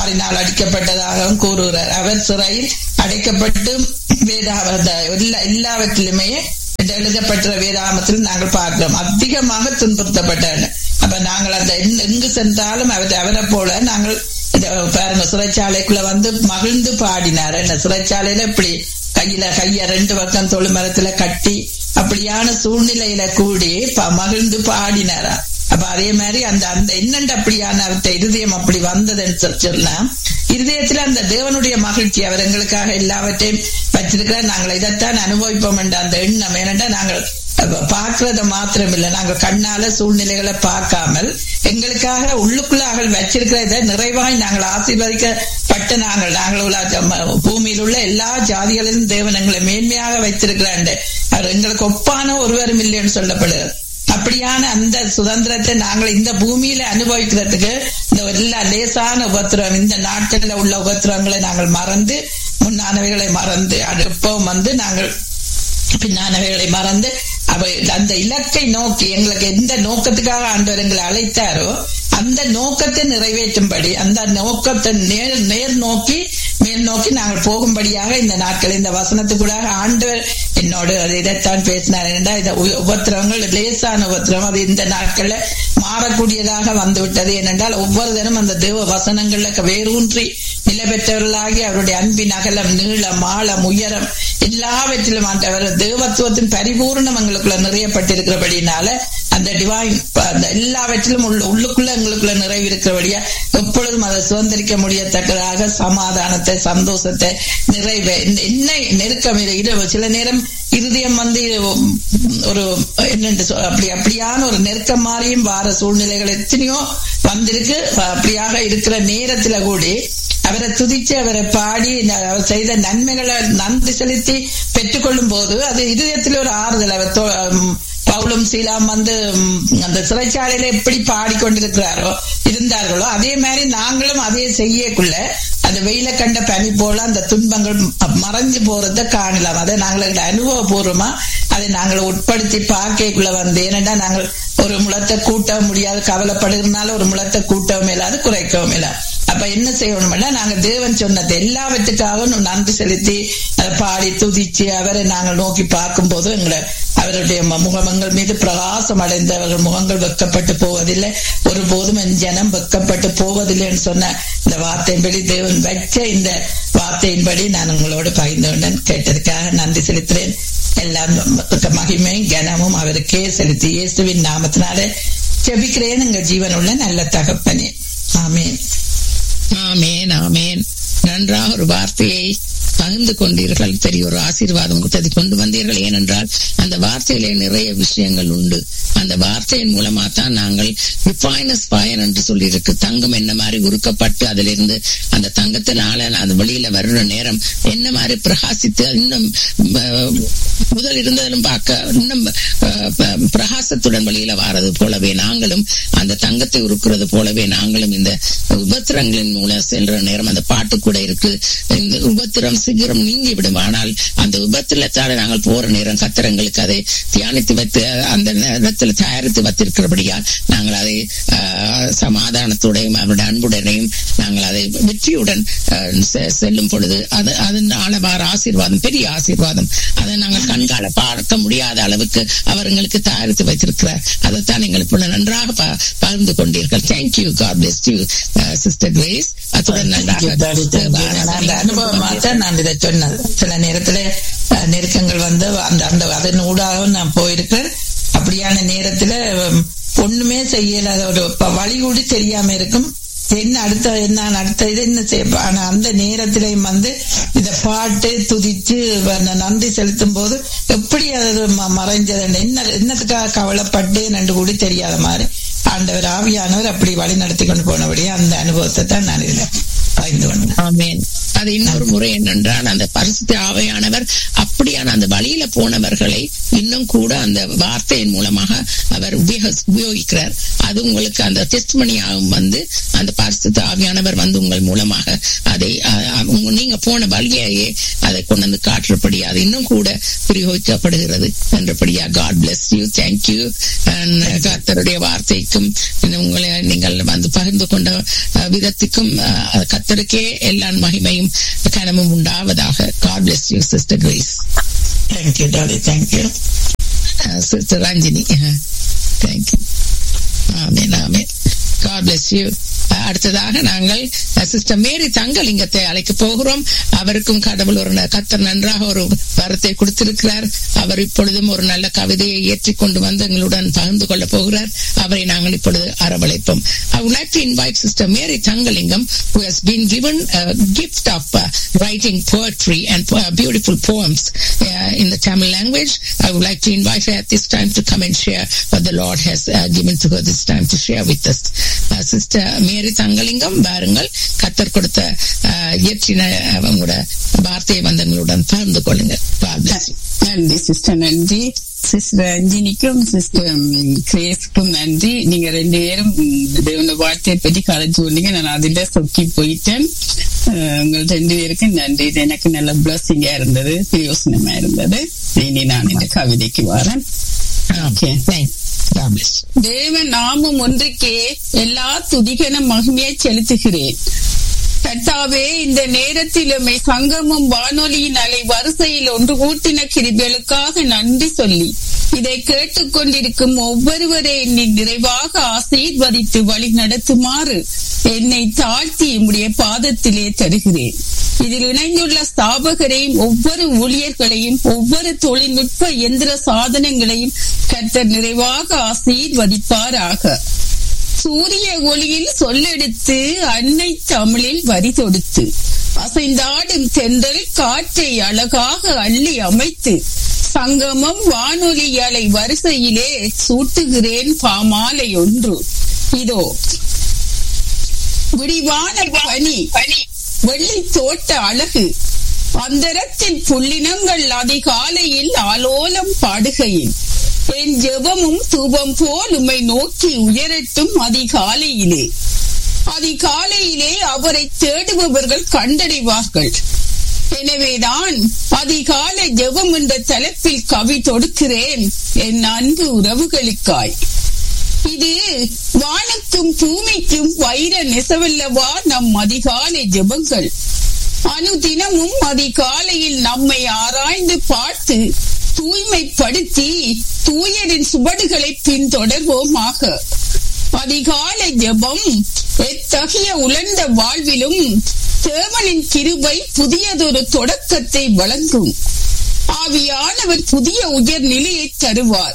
வாரினால் அடிக்கப்பட்டதாகவும் கூறுகிறார் அவர் சிறையில் அடைக்கப்பட்டு வேதாவத எல்லா எல்லாவற்றிலுமே எழுதப்பட்ட வேதாமத்தில் நாங்கள் பார்க்கிறோம் அதிகமாக துன்புறுத்தப்பட்டார் அப்ப நாங்கள் அந்த எங்கு சென்றாலும் அவர் அவரை போல நாங்கள் பாருங்க சிறைச்சாலைக்குள்ள வந்து மகிழ்ந்து பாடினார் என்ன சிறைச்சாலையில இப்படி கையில கைய ரெண்டு பக்கம் தொழு மரத்துல கட்டி அப்படியான சூழ்நிலையில கூடி மகிழ்ந்து பாடினாரா அப்ப அதே மாதிரி அந்த அந்த என்னண்டு அப்படியான அவர்த்த இருதயம் அப்படி வந்ததுன்னு சொன்னா இருதயத்துல அந்த தேவனுடைய மகிழ்ச்சி அவர் எங்களுக்காக எல்லாவற்றையும் வச்சிருக்கிறார் நாங்கள் இதைத்தான் அனுபவிப்போம் என்ற அந்த எண்ணம் ஏனென்றா நாங்கள் பார்க்கறத மாத்திரம் இல்லை நாங்கள் கண்ணால சூழ்நிலைகளை பார்க்காமல் எங்களுக்காக உள்ளுக்குள்ளாக வச்சிருக்கிறத நிறைவாய் நாங்கள் ஆசீர்வதிக்கப்பட்ட நாங்கள் நாங்கள் பூமியில் உள்ள எல்லா ஜாதிகளிலும் தேவன் எங்களை மேன்மையாக வைத்திருக்கிறாண்டு அவர் எங்களுக்கு ஒப்பான ஒருவரும் இல்லைன்னு சொல்லப்படுகிறது அப்படியான அந்த சுதந்திரத்தை நாங்கள் இந்த பூமியில அனுபவிக்கிறதுக்கு இந்த எல்லா லேசான உபத்திரம் இந்த நாட்களில் உள்ள உபத்திரங்களை நாங்கள் மறந்து முன்னானவைகளை மறந்து எப்பவும் வந்து நாங்கள் பின்னானவைகளை மறந்து அவை அந்த இலக்கை நோக்கி எங்களுக்கு எந்த நோக்கத்துக்காக ஆண்டவர் எங்களை அழைத்தாரோ அந்த நோக்கத்தை நிறைவேற்றும்படி அந்த நோக்கத்தை நேர் நேர் நோக்கி மேல் நோக்கி நாங்கள் போகும்படியாக இந்த நாட்கள் இந்த வசனத்துக்குள்ளாக ஆண்டவர் என்னோடு இதைத்தான் பேசினார் என்றால் இந்த உபத்திரவங்கள் லேசான உபத்திரம் அது இந்த நாட்கள்ல மாறக்கூடியதாக வந்துவிட்டது ஏனென்றால் ஒவ்வொரு தினம் அந்த தேவ வசனங்கள்ல வேரூன்றி நிலை பெற்றவர்களாகி அவருடைய அன்பின் அகலம் நீளம் ஆழம் உயரம் எல்லாவற்றிலும் ஆண்டவர் தேவத்துவத்தின் பரிபூர்ணம் எங்களுக்குள்ள நிறையப்பட்டிருக்கிறபடினால அந்த டிவைன் அந்த எல்லாவற்றிலும் உள்ள உள்ளுக்குள்ள எங்களுக்குள்ள நிறைவு இருக்கிறபடியா எப்பொழுதும் அதை சுதந்திரிக்க முடியத்தக்கதாக சமாதானத்தை சந்தோஷத்தை நிறைவை என்ன நெருக்கம் சில நேரம் இருதயம் வந்து ஒரு என்னென்று அப்படி அப்படியான ஒரு நெருக்கம் மாதிரியும் வார சூழ்நிலைகள் எத்தனையோ வந்திருக்கு அப்படியாக இருக்கிற நேரத்துல கூடி அவரை துதிச்சு அவரை பாடி அவர் செய்த நன்மைகளை நன்றி செலுத்தி பெற்றுக்கொள்ளும் போது அது இருதயத்தில் ஒரு ஆறுதல் அவர் பவுலும் சீலாம் வந்து அந்த சிறைச்சாலையில எப்படி பாடிக்கொண்டிருக்கிறாரோ இருந்தார்களோ அதே மாதிரி நாங்களும் அதே செய்யக்குள்ள அந்த வெயில கண்ட பனி போல அந்த துன்பங்கள் மறைஞ்சு போறத காணலாம் அதை நாங்கள் அனுபவபூர்வமா அதை நாங்கள் உட்படுத்தி பார்க்கக்குள்ள வந்து ஏனென்றா நாங்கள் ஒரு முளத்தை கூட்டவும் முடியாது கவலைப்படுகிறதுனால ஒரு முளத்தை கூட்டவும் இல்லாது குறைக்கவும் இல்லை அப்ப என்ன செய்யணும்னா நாங்க தேவன் சொன்னது எல்லாவற்றுக்காகவும் நன்றி செலுத்தி பாடி துதிச்சு அவரை நாங்கள் நோக்கி பார்க்கும் போது எங்களை அவருடைய முகமங்கள் மீது பிரகாசம் அடைந்த அவர்கள் முகங்கள் வெக்கப்பட்டு போவதில்லை ஒருபோதும் என் ஜனம் வெக்கப்பட்டு போவதில்லைன்னு சொன்ன இந்த வார்த்தையின்படி தேவன் வச்ச இந்த வார்த்தையின்படி நான் உங்களோடு பகிர்ந்தவுடன் கேட்டதுக்காக நன்றி செலுத்துறேன் எல்லாம் மகிமை கனமும் அவருக்கே செலுத்தி இயேசுவின் நாமத்தினால செபிக்கிறேன் எங்க ஜீவனுள்ள நல்ல தகப்பனே ஆமேன் ஆமேன் ஆமேன் நன்றாக ஒரு வார்த்தையை பகிர்ந்து கொண்டீர்கள் பெரிய ஒரு ஆசீர்வாதம் கொடுத்தது கொண்டு வந்தீர்கள் ஏனென்றால் அந்த வார்த்தையிலே நிறைய விஷயங்கள் உண்டு அந்த வார்த்தையின் மூலமா தான் நாங்கள் ரிஃபைனஸ் பயன் என்று சொல்லியிருக்கு தங்கம் என்ன மாதிரி உருக்கப்பட்டு அதிலிருந்து அந்த தங்கத்தினால அது வெளியில வர்ற நேரம் என்ன மாதிரி பிரகாசித்து இன்னும் முதல் இருந்ததிலும் பார்க்க இன்னும் பிரகாசத்துடன் வெளியில வாரது போலவே நாங்களும் அந்த தங்கத்தை உருக்குறது போலவே நாங்களும் இந்த உபத்திரங்களின் மூலம் சென்ற நேரம் அந்த பாட்டு கூட இருக்கு இந்த உபத்திரம் சீக்கிரம் நீங்கி விடும் ஆனால் அந்த உபத்திரத்தால நாங்கள் போற நேரம் கத்திரங்களுக்கு அதை தியானித்து வைத்து அந்த நேரத்தில் தயாரித்து வைத்திருக்கிறபடியால் நாங்கள் அதை சமாதானத்துடையும் அவருடைய அன்புடனையும் நாங்கள் அதை வெற்றியுடன் செல்லும் பொழுது அது அதனால வார ஆசீர்வாதம் பெரிய ஆசீர்வாதம் அதை நாங்கள் கண்கால பார்க்க முடியாத அளவுக்கு அவர் எங்களுக்கு தயாரித்து வைத்திருக்கிறார் அதைத்தான் எங்களுக்கு நன்றாக பகிர்ந்து கொண்டீர்கள் thank you God bless you sister Grace அத்துடன் நன்றாக அனுபவமாக நான் இதை சொன்னது சில நேரத்துல நெருக்கங்கள் வந்து அந்த அந்த அதன் ஊடாக நான் போயிருக்கிறேன் அப்படியான நேரத்துல ஒண்ணுமே செய்யல ஒரு வழி கூடி தெரியாம இருக்கும் என்ன அடுத்த என்ன அடுத்த இது என்ன செய்ய ஆனா அந்த நேரத்திலையும் வந்து இந்த பாட்டு துதிச்சு நன்றி செலுத்தும் போது எப்படி அது மறைஞ்சது என்ன என்னத்துக்காக கவலைப்பட்டு நன்று கூடி தெரியாத மாதிரி ஆண்டவர் ஆவியானவர் அப்படி வழி நடத்தி கொண்டு போனபடியே அந்த அனுபவத்தை தான் நான் இதுல பகிர்ந்து கொண்டேன் அது இன்னொரு முறை என்னென்றால் அந்த பரிசுத்த ஆவையானவர் அப்படியான அந்த வழியில போனவர்களை இன்னும் கூட அந்த வார்த்தையின் மூலமாக அவர் உபயோகிக்கிறார் அது உங்களுக்கு அந்த டெஸ்ட் மணியாகவும் வந்து அந்த பரிசுத்த ஆவியானவர் வந்து உங்கள் மூலமாக அதை அதை அஹ், அஹ், உங்க- நீங்க போன வழியையே அதை கொண்டு வந்து காட்டுறபடி அது இன்னும் கூட பிரயோகிக்கப்படுகிறது என்றபடியா காட் பிளஸ் யூ தேங்க்யூ கத்தருடைய வார்த்தைக்கும் இன்னும் உங்களை நீங்கள் வந்து பகிர்ந்து கொண்ட அஹ், விதத்துக்கும் அஹ், கத்தருக்கே எல்லா மகிமையும் கனமும் உண்டாவதாக God bless you sister Grace thank you Dolly thank you sister Ranjini thank you amen amen God bless you அடுத்ததாக நாங்கள் சிஸ்டர் மேரி தங்கலிங்கத்தை அழைக்க போகிறோம் அவருக்கும் கடவுள் ஒரு ந- கத்தர் நன்றாக ஒரு வரத்தை கொடுத்திருக்கிறார் அவர் இப்பொழுதும் ஒரு நல்ல கவிதையை ஏற்றி கொண்டு வந்து எங்களுடன் பகிர்ந்து கொள்ள போகிறார் அவரை நாங்கள் இப்பொழுது அரவழைப்போம் I would like to invite Sister Mary Thangalingam, who has been given a gift of uh, writing poetry and uh, beautiful poems uh, in the Tamil language. I would like to invite her at this time to come and share what the Lord has uh, given to her this time to share with us. Uh, Sister Mary Thangalingam, வாருங்கள் கத்தர் கொடுத்த uh, இயற்றின uh, உங்களோட வார்த்தையை வந்து எங்களுடன் பகிர்ந்து கொள்ளுங்கள் God bless you. நன்றி சிஸ்டர் நன்றி சிஸ்டர் அஞ்சினிக்கும் சிஸ்டர் கிரேஸ்க்கும் நன்றி நீங்க ரெண்டு பேரும் தேவன வார்த்தையை பற்றி கலைச்சு சொன்னீங்க நான் அதில் சொக்கி போயிட்டேன் அஹ், உங்கள் ரெண்டு பேருக்கும் நன்றி இது எனக்கு நல்ல பிளஸிங்கா இருந்தது பிரயோசனமா இருந்தது இனி நான் இந்த கவிதைக்கு வரேன் Okay. Thanks. God bless you. தேவ நாமம் ஒன்றுக்கே எல்லா துதிகன மகிமையை செலுத்துகிறேன் கர்த்தாவே இந்த நேரத்தில் உம்மை சங்கமும் வானொலியின் அலை வரிசையில் ஒன்று கூட்டின கிருபைகளுக்காக நன்றி சொல்லி இதை கேட்டுக்கொண்டிருக்கும் ஒவ்வொருவரை நீ நிறைவாக ஆசீர்வதித்து வழி நடத்துமாறு என்னை தாழ்த்தி உம்முடைய பாதத்திலே தருகிறேன் இதில் இணைந்துள்ள ஸ்தாபகரையும் ஒவ்வொரு ஊழியர்களையும் ஒவ்வொரு தொழில்நுட்ப எந்திர சாதனங்களையும் கர்த்தர் நிறைவாக ஆசீர்வதிப்பாராக சூரிய ஒளியில் சொல்லெடுத்து அன்னை தமிழில் வரி தொடுத்து அசைந்தாடும் தென்றல் காற்றை அழகாக அள்ளி அமைத்து சங்கமம் வானொலி அலை வரிசையிலே சூட்டுகிறேன் பாமாலை ஒன்று இதோ விடிவான பனி வெள்ளி தோட்ட அழகு அந்தரத்தின் புள்ளினங்கள் அதிகாலையில் ஆலோலம் பாடுகையில் என் ஜெபமும் தூபம் போல் உம்மை நோக்கி உயரட்டும் அதிகாலையிலே அதிகாலையிலே அவரை தேடுபவர்கள் கண்டடைவார்கள் எனவேதான் அதிகாலை ஜெபம் என்ற தலைப்பில் கவி தொடுக்கிறேன் என் அன்பு உறவுகளுக்காய் இது வானுக்கும் பூமிக்கும் வைர நெசவல்லவா நம் அதிகாலை ஜெபங்கள் அனுதினமும் அதிகாலையில் நம்மை ஆராய்ந்து பார்த்து தூய்மைப்படுத்தி தூயரின் சுவடுகளை பின்தொடர்வோமாக அதிகாலை ஜெபம் எத்தகைய உலர்ந்த வாழ்விலும் தேவனின் கிருபை புதியதொரு தொடக்கத்தை வழங்கும் ஆவியானவர் புதிய உயர் நிலையை தருவார்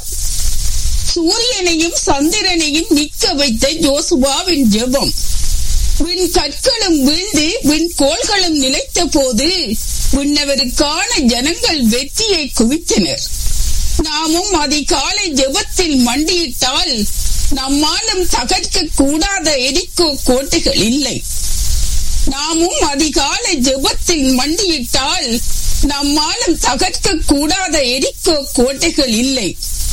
சூரியனையும் சந்திரனையும் நிற்க வைத்த ஜோசுவாவின் ஜெபம் விண் கற்களும் வீழ்ந்து விண் கோள்களும் நிலைத்த போது விண்ணவருக்கான ஜனங்கள் வெற்றியை குவித்தனர் நாமும் அதிகாலை ஜெபத்தில் மண்டியிட்டால் நம்மாலும் தகர்க்க கூடாத எரிக்கோ கோட்டைகள் இல்லை நாமும் அதிகாலை ஜெபத்தில் மண்டியிட்டால் நம்மாலும் தகர்க்க கூடாத எரிக்கோ கோட்டைகள் இல்லை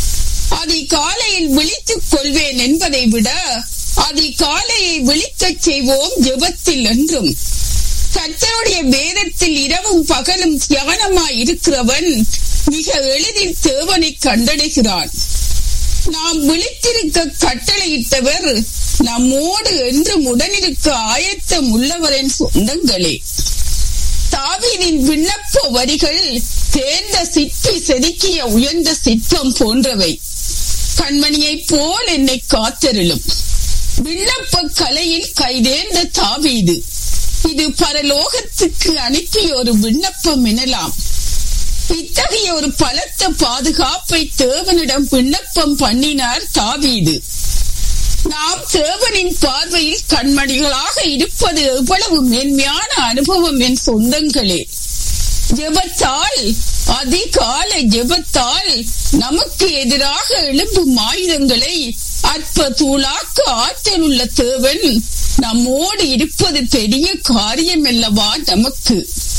அதிகாலையில் விழித்துக் கொள்வேன் என்பதை விட அதிகாலையை விழிக்கச் செய்வோம் ஜெபத்தில் என்றும் கர்த்தருடைய வேதத்தில் இரவும் பகலும் தியானமாய் இருக்கிறவன் மிக எளிதில் தேவனை கண்டடைகிறான் நாம் விழித்திருக்க கட்டளையிட்டவர் நம்மோடு என்றும் உடனிருக்க ஆயத்தம் உள்ளவரின் சொந்தங்களே தாவீதின் விண்ணப்ப வரிகள் தேர்ந்த சிற்பி செதுக்கிய உயர்ந்த சிற்பம் போன்றவை கண்மணியைப் போல் என்னை காத்தருளும் விண்ணப்ப கலையில் கைதேர்ந்த தாவீது இது பரலோகத்துக்கு அனுப்பிய ஒரு விண்ணப்பம் எனலாம் இத்தகைய ஒரு பலத்த பாதுகாப்பை தேவனிடம் விண்ணப்பம் பண்ணினார் தாவீது நாம் தேவனின் பார்வையில் கண்மணிகளாக இருப்பது எவ்வளவு மேன்மையான அனுபவம் என் சொந்தங்களே ஜெபத்தால் அதிகால ஜெபத்தால் நமக்கு எதிராக எழும்பும் ஆயுதங்களை அற்ப தூளாக்க ஆற்றல் உள்ள தேவன் நம்மோடு இருப்பது பெரிய காரியம் அல்லவா நமக்கு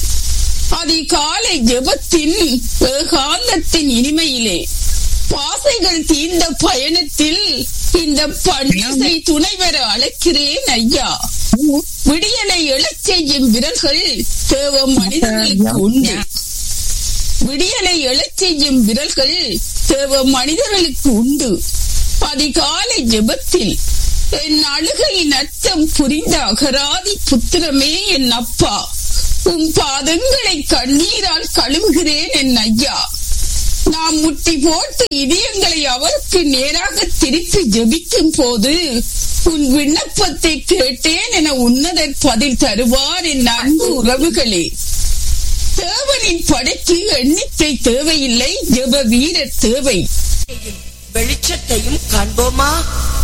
அதிகாலை ஜெபத்தின் ஏகாந்தத்தின் இனிமையிலே பாசைகள் தீர்ந்த பயணத்தில் இந்த பண்டிகை துணை வர அழைக்கிறேன் ஐயா விடியலை எழச் செய்யும் விரல்கள் தேவ மனிதர்களுக்கு உண்டு விடியலை எழச் செய்யும் விரல்கள் தேவ மனிதர்களுக்கு உண்டு அதிகாலை ஜெபத்தில் என் அழுகையின் அர்த்தம் புரிந்த அகராதி புத்திரமே என் அப்பா உன் பாதங்களை கண்ணீரால் கழுவுகிறேன் என் ஐயா நாம் முட்டி போட்டு இதயங்களை அவருக்கு நேராக திருப்பி ஜெபிக்கும் போது உன் விண்ணப்பத்தை கேட்டேன் என உன்னதர் பதில் தருவார் என் அன்பு உறவுகளே தேவனின் படைக்கு எண்ணிக்கை தேவையில்லை ஜெப வீரர் தேவை வெளிச்சத்தையும் காண்போமா